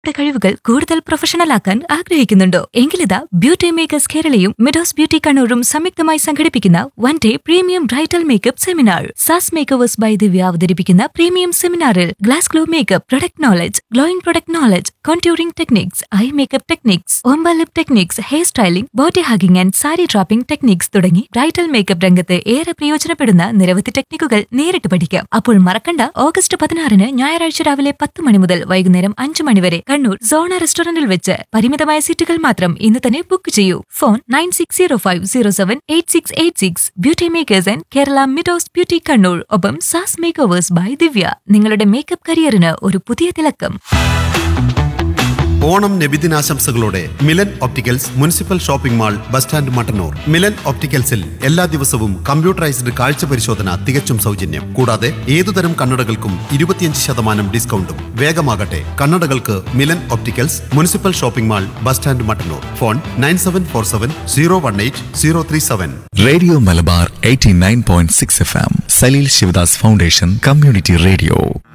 നിങ്ങളുടെ കഴിവുകൾ കൂടുതൽ പ്രൊഫഷണൽ ആക്കാൻ ആഗ്രഹിക്കുന്നുണ്ടോ എങ്കിലിതാ ബ്യൂട്ടി മേക്കേഴ്സ് കേരളയും മിഡോസ് ബ്യൂട്ടി കണ്ണൂരും സംയുക്തമായി സംഘടിപ്പിക്കുന്ന one day premium bridal makeup seminar sass makers by Divya അവതരിപ്പിക്കുന്ന പ്രീമിയം സെമിനാറിൽ glass glow makeup product knowledge glowing product knowledge contouring techniques eye makeup techniques ombre lip techniques hair styling body hugging and sari dropping techniques തുടങ്ങി bridal makeup രംഗത്ത് ഏറെ പ്രയോജനപ്പെടുന്ന നിരവധി ടെക്നിക്കുകൾ നേരിട്ട് പഠിക്കാം അപ്പോൾ മറക്കണ്ട ഓഗസ്റ്റ് പതിനാറിന് ഞായറാഴ്ച രാവിലെ പത്ത് മണി മുതൽ വൈകുന്നേരം അഞ്ച് മണി വരെ കണ്ണൂർ സോണ റെസ്റ്റോറന്റിൽ വെച്ച് പരിമിതമായ സീറ്റുകൾ മാത്രം ഇന്ന് തന്നെ ബുക്ക് ചെയ്യൂ phone nine six zero five zero seven eight six eight six beauty makers and Kerala Meadows beauty Kannur ഒപ്പം sass makeovers by Divya നിങ്ങളുടെ മേക്കപ്പ് കരിയറിന് ഒരു പുതിയ തിളക്കം ഓണം നബിദിനാശംസകളോടെ Milan opticals municipal shopping mall bus stand Mattannur Milan ഒപ്റ്റിക്കൽസിൽ എല്ലാ ദിവസവും കമ്പ്യൂട്ടറൈസ്ഡ് കാഴ്ച പരിശോധന തികച്ചും സൗജന്യം കൂടാതെ ഏതുതരം കണ്ണടകൾക്കും ഇരുപത്തിയഞ്ച് ശതമാനം ഡിസ്കൗണ്ടും വേഗമാകട്ടെ കണ്ണടകൾക്ക് Milan opticals municipal shopping mall bus stand Mattannur phone nine seven four seven zero one eight zero three seven radio Malabar eighty nine point six F M Saleel Sivadas foundation community radio